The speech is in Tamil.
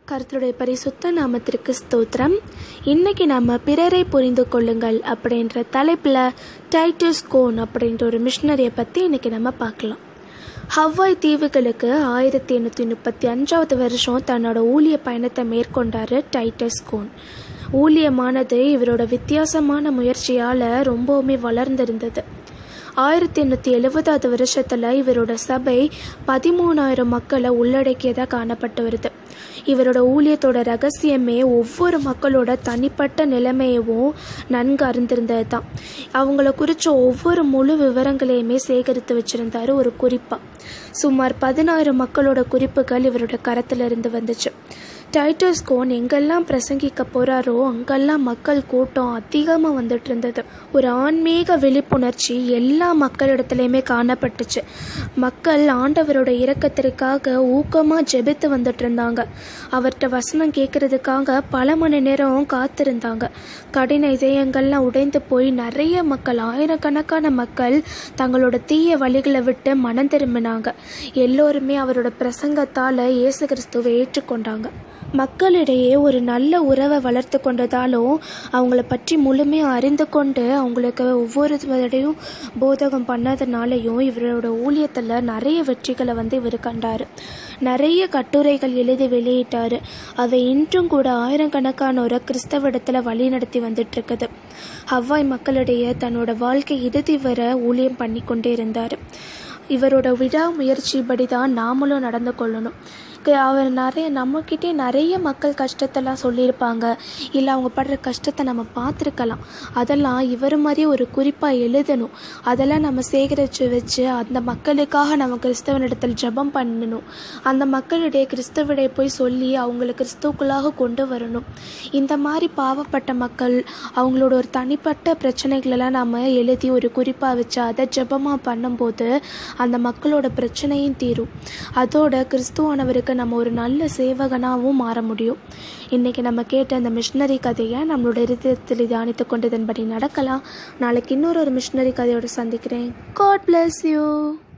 கர்த்தருடைய பரிசுத்த நாமத்திற்கு ஸ்தோத்திரம் இன்னைக்கு நம்ம பிறரை புரிந்து கொள்ளுங்கள் அப்படின்ற தலைப்பில் டைட்டஸ் கோன் அப்படின்ற ஒரு மிஷினரியை பற்றி இன்னைக்கு நம்ம பார்க்கலாம் ஹவாய் தீவுகளுக்கு ஆயிரத்தி எண்ணூற்றி முப்பத்தி அஞ்சாவது வருஷம் தன்னோட ஊழிய பயணத்தை மேற்கொண்டார் டைட்டஸ் கோன் ஊழியமானது இவரோட வித்தியாசமான முயற்சியால் ரொம்பவுமே வளர்ந்திருந்தது ஆயிரத்தி எண்ணூற்றி எழுபதாவது வருஷத்தில் இவரோட சபை பதிமூணாயிரம் மக்களை உள்ளடக்கியதாக காணப்பட்டு வருது இவரோட ஊழியத்தோட ரகசியமே ஒவ்வொரு மக்களோட தனிப்பட்ட நிலைமையவும் நன்கு அறிந்திருந்தது தான் அவங்கள குறித்த ஒவ்வொரு முழு விவரங்களையுமே சேகரித்து வச்சிருந்தாரு ஒரு குறிப்பாக சுமார் பதினாயிரம் மக்களோட குறிப்புகள் இவரோட கரத்துல இருந்து வந்துச்சு டைட்டஸ் கோன் எங்கெல்லாம் பிரசங்கிக்க போறாரோ அங்கெல்லாம் மக்கள் கூட்டம் அதிகமாக வந்துட்டு இருந்தது ஒரு ஆன்மீக விழிப்புணர்ச்சி எல்லா மக்களிடத்துலையுமே காணப்பட்டுச்சு மக்கள் ஆண்டவரோட இரக்கத்திற்காக ஊக்கமாக ஜெபித்து வந்துட்டு இருந்தாங்க அவர்கிட்ட வசனம் கேட்கறதுக்காக பல மணி நேரம் காத்திருந்தாங்க கடின இதயங்கள்லாம் உடைந்து போய் நிறைய மக்கள் ஆயிரக்கணக்கான மக்கள் தங்களோட தீய வழிகளை விட்டு மனம் திரும்பினாங்க எல்லோருமே அவரோட பிரசங்கத்தால் இயேசு கிறிஸ்துவை ஏற்றுக்கொண்டாங்க மக்களிடையே ஒரு நல்ல உறவை வளர்த்து கொண்டதாலும் அவங்கள பற்றி முழுமையாக அறிந்து கொண்டு அவங்களுக்கு ஒவ்வொரு தடையும் போதகம் பண்ணதுனாலையும் இவரோட ஊழியத்தில் நிறைய வெற்றிகளை வந்து இவர் கண்டார் நிறைய கட்டுரைகள் எழுதி வெளியிட்டார் அவை இன்றும் கூட ஆயிரக்கணக்கானோரை கிறிஸ்தவ இடத்துல வழி நடத்தி வந்துட்டு இருக்குது ஹவ்வாய் மக்களிடையே தன்னோட வாழ்க்கை இறுதி வர ஊழியம் பண்ணி கொண்டே இருந்தார் இவரோட விடாமுயற்சிப்படி தான் நாமளும் நடந்து கொள்ளணும் க- அவர் நிறைய நம்மக்கிட்டே நிறைய மக்கள் கஷ்டத்தெல்லாம் சொல்லியிருப்பாங்க இல்லை அவங்க படுற கஷ்டத்தை நம்ம பார்த்துருக்கலாம் அதெல்லாம் இவர் மாதிரி ஒரு குறிப்பாக எழுதணும் அதெல்லாம் நம்ம சேகரித்து வச்சு அந்த மக்களுக்காக நம்ம கிறிஸ்தவனிடத்தில் ஜெபம் பண்ணணும் அந்த மக்களிடையே கிறிஸ்தவிடையே போய் சொல்லி அவங்களை கிறிஸ்துவுக்குள்ளாக கொண்டு வரணும் இந்த மாதிரி பாவப்பட்ட மக்கள் அவங்களோட ஒரு தனிப்பட்ட பிரச்சனைகளெல்லாம் நம்ம எழுதி ஒரு குறிப்பாக வச்சு அதை ஜெபமாக பண்ணும்போது அந்த மக்களோட பிரச்சனையும் தீரும் அதோட கிறிஸ்துவானவருக்கு நம்ம ஒரு நல்ல சேவகனாகவும் மாற முடியும் இன்றைக்கி நம்ம கேட்ட அந்த மிஷினரி கதையை நம்மளோட இருதயத்தில் தியானித்து கொண்டதன்படி நடக்கலாம் நாளைக்கு இன்னொரு ஒரு மிஷினரி கதையோட சந்திக்கிறேன் காட் bless யூ